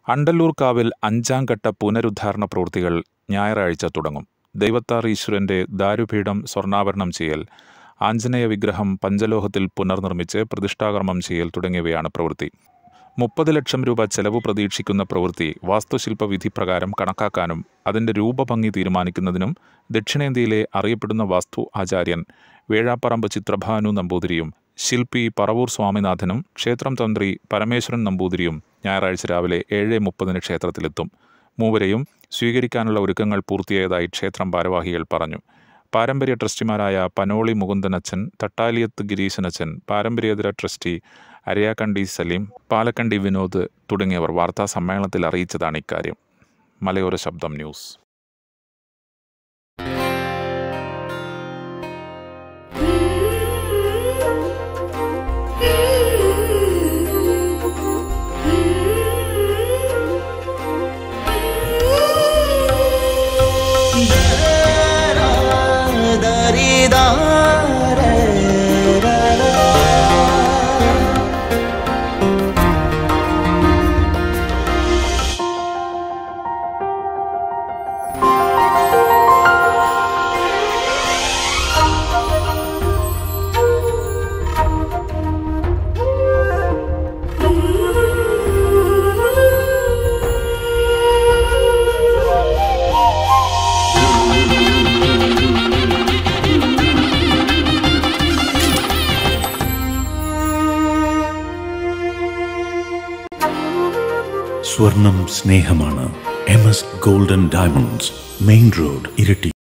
അണ്ടല്ലൂർക്കാവിൽ അഞ്ചാംഘട്ട പുനരുദ്ധാരണ പ്രവൃത്തികൾ ഞായറാഴ്ച തുടങ്ങും ദൈവത്താർ ഈശ്വരന്റെ ദാരുപീഠം സ്വർണ്ണാഭരണം ചെയ്യൽ ആഞ്ജനേയ വിഗ്രഹം പഞ്ചലോഹത്തിൽ പുനർനിർമ്മിച്ച് പ്രതിഷ്ഠാകർമ്മം ചെയ്യൽ തുടങ്ങിയവയാണ് പ്രവൃത്തി മുപ്പത് ലക്ഷം രൂപ ചെലവ് പ്രതീക്ഷിക്കുന്ന പ്രവൃത്തി വാസ്തുശില്പ വിധി പ്രകാരം കണക്കാക്കാനും അതിന്റെ രൂപഭംഗി തീരുമാനിക്കുന്നതിനും ദക്ഷിണേന്ത്യയിലെ അറിയപ്പെടുന്ന വാസ്തു ആചാര്യൻ വേഴാപ്പറമ്പ് ചിത്രഭാനു നമ്പൂതിരിയും ശില്പി പറവൂർ സ്വാമിനാഥനും ക്ഷേത്രം തന്ത്രി പരമേശ്വരൻ നമ്പൂതിരിയും ഞായറാഴ്ച രാവിലെ ഏഴ് മുപ്പതിന് ക്ഷേത്രത്തിലെത്തും മൂവരെയും സ്വീകരിക്കാനുള്ള ഒരുക്കങ്ങൾ പൂർത്തിയായതായി ക്ഷേത്രം ഭാരവാഹികൾ പറഞ്ഞു പാരമ്പര്യ ട്രസ്റ്റിമാരായ പനോളി മുകുന്ദനച്ചൻ തട്ടാലിയത്ത് ഗിരീശനച്ചൻ പാരമ്പര്യേതര ട്രസ്റ്റി അരയാക്കണ്ടി സലീം പാലക്കണ്ടി വിനോദ് തുടങ്ങിയവർ വാർത്താ സമ്മേളനത്തിൽ അറിയിച്ചതാണ് ഇക്കാര്യം മലയോര ശബ്ദം ന്യൂസ് സ്വർണം സ്നേഹമാണ് M S golden diamonds main road ഇരട്ടി